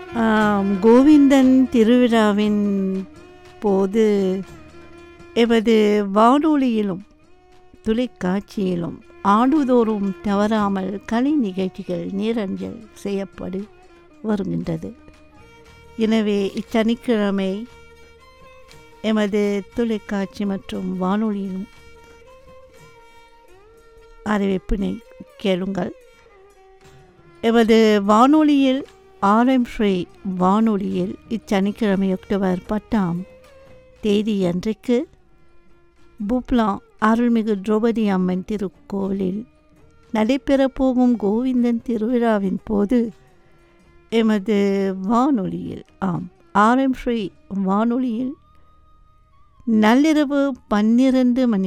ஆம், கோவிந்தன் திருவிழாவின் போது எமது வானொலியிலும் தொலைக்காட்சியிலும் ஆண்டுதோறும் தவறாமல் கலை நிகழ்ச்சிகள் நேரஞ்சல் செய்யப்படு வருகின்றது எனவே இச்சனிக்கிழமை எமது தொலைக்காட்சி மற்றும் வானொலியிலும் அறிவிப்பினை கேளுங்கள் எமது வானொலியில் ஆர்எம் ஸ்ரீ வானொலியில் இச்சனிக்கிழமை அக்டோபர் பத்தாம் தேதி அன்றைக்கு புப்லா அருள்மிகு திரௌபதி அம்மன் திருக்கோவிலில் நடைபெறப்போகும் கோவிந்தன் திருவிழாவின் போது எமது வானொலியில் ஆம் ஆர்எம் ஸ்ரீ வானொலியில் நள்ளிரவு பன்னிரண்டு மணி